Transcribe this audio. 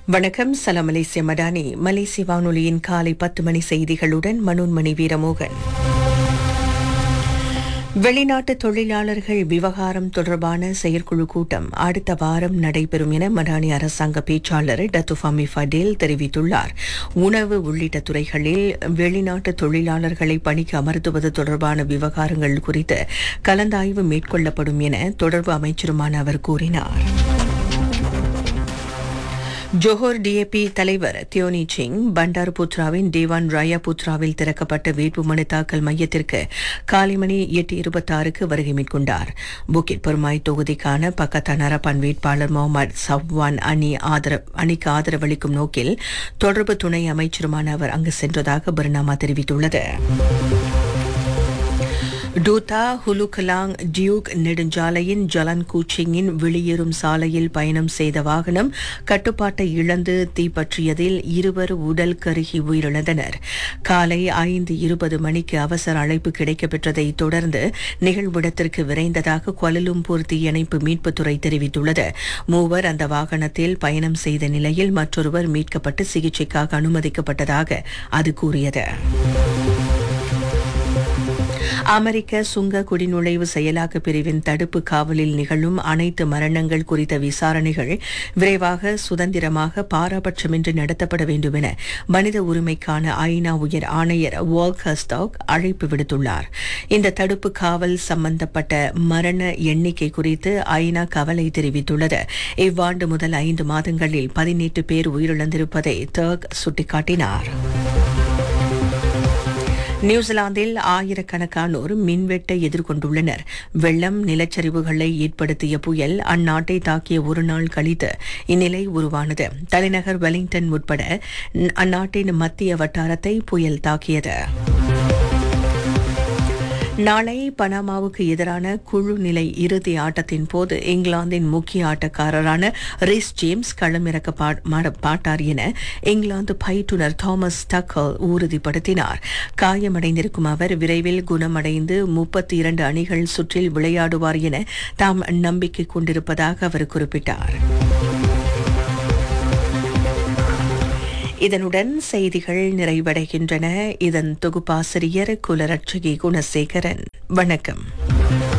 வணக்கம் சலாம் மலேசிய மடானி மலேசிய வானொலியின் காலை பத்து மணி செய்திகளுடன் மனோன்மணி வீரமோகன் வெளிநாட்டு தொழிலாளர்கள் விவகாரம் தொடர்பான செயற்குழு கூட்டம் அடுத்த வாரம் நடைபெறும் என மடானி அரசாங்க பேச்சாளர் டத்துஃபாமி ஃபடேல் தெரிவித்துள்ளார் உணவு உள்ளிட்ட துறைகளில் வெளிநாட்டு தொழிலாளர்களை பணிக்கு அமர்த்துவது தொடர்பான விவகாரங்கள் குறித்து கலந்தாய்வு மேற்கொள்ளப்படும் என தொடர்பு அமைச்சருமான அவர் கூறினார் ஜோஹர் டிஏபி தலைவர் தியோனி சிங் பண்டார் புத்ராவின் தேவான் ராயா புத்ராவில் திறக்கப்பட்ட வேட்புமனு தாக்கல் மையத்திற்கு காலை மணி எட்டு இருபத்தாறுக்கு வருகை மேற்கொண்டார் புக்கிட் பெருமாய் தொகுதிக்கான பக்கத்தான் அரப்பான் வேட்பாளர் முகமது சவ்வான் அணி ஆதரவு அணிக்கு ஆதரவளிக்கும் நோக்கில் தொடர்பு துணை அமைச்சருமான அவர் அங்கு சென்றதாக பர்னாமா தெரிவித்துள்ளது டூதா ஹுலுகலாங் டியூக் நெடுஞ்சாலையின் ஜலன் கூச்சிங்கின் வெளியேறும் சாலையில் பயணம் செய்த வாகனம் கட்டுப்பாட்டை இழந்து தீப்பற்றியதில் இருவர் உடல் கருகி உயிரிழந்தனர் காலை ஐந்து இருபது மணிக்கு அவசர அழைப்பு கிடைக்கப்பெற்றதை தொடர்ந்து நிகழ்விடத்திற்கு விரைந்ததாக குவலலும்பூர் தீயணைப்பு மீட்புத்துறை தெரிவித்துள்ளது மூவர் அந்த வாகனத்தில் பயணம் செய்த நிலையில் மற்றொருவர் மீட்கப்பட்டு சிகிச்சைக்காக அனுமதிக்கப்பட்டதாக அது கூறியது அமெரிக்க சுங்க குடிநுழைவு செயலாக்க பிரிவின் தடுப்பு காவலில் நிகழும் அனைத்து மரணங்கள் குறித்த விசாரணைகள் விரைவாக சுதந்திரமாக பாரபட்சமின்றி நடத்தப்பட வேண்டும் என மனித உரிமைக்கான ஐநா உயர் ஆணையர் வால்க் ஹஸ்டாக் அழைப்பு விடுத்துள்ளார் இந்த தடுப்பு காவல் சம்பந்தப்பட்ட மரண எண்ணிக்கை குறித்து ஐநா கவலை தெரிவித்துள்ளது இவ்வாண்டு முதல் ஐந்து மாதங்களில் பதினெட்டு பேர் உயிரிழந்திருப்பதை டர்க் சுட்டிக்காட்டினார் நியூசிலாந்தில் ஆயிரக்கணக்கானோர் மின்வெட்டை எதிர்கொண்டுள்ளனர் வெள்ளம் நிலச்சரிவுகளை ஏற்படுத்திய புயல் அந்நாட்டை தாக்கிய ஒரு நாள் கழித்து இந்நிலை உருவானது தலைநகர் வெலிங்டன் உட்பட அந்நாட்டின் மத்திய வட்டாரத்தை புயல் தாக்கியது நாளை பனாமாவுக்கு எதிரான குழு நிலை இறுதி ஆட்டத்தின் போது இங்கிலாந்தின் முக்கிய ஆட்டக்காரரான ரிஸ் ஜேம்ஸ் களமிறக்க பாட்டார் என இங்கிலாந்து பயிற்றுநர் தாமஸ் டக்கல் உறுதிப்படுத்தினார் காயமடைந்திருக்கும் அவர் விரைவில் குணமடைந்து முப்பத்தி இரண்டு அணிகள் சுற்றில் விளையாடுவார் என தாம் நம்பிக்கை கொண்டிருப்பதாக அவர் குறிப்பிட்டார் இதனுடன் செய்திகள் நிறைவடைகின்றன இதன் தொகுப்பாசிரியர் குலரட்சகி குணசேகரன் வணக்கம்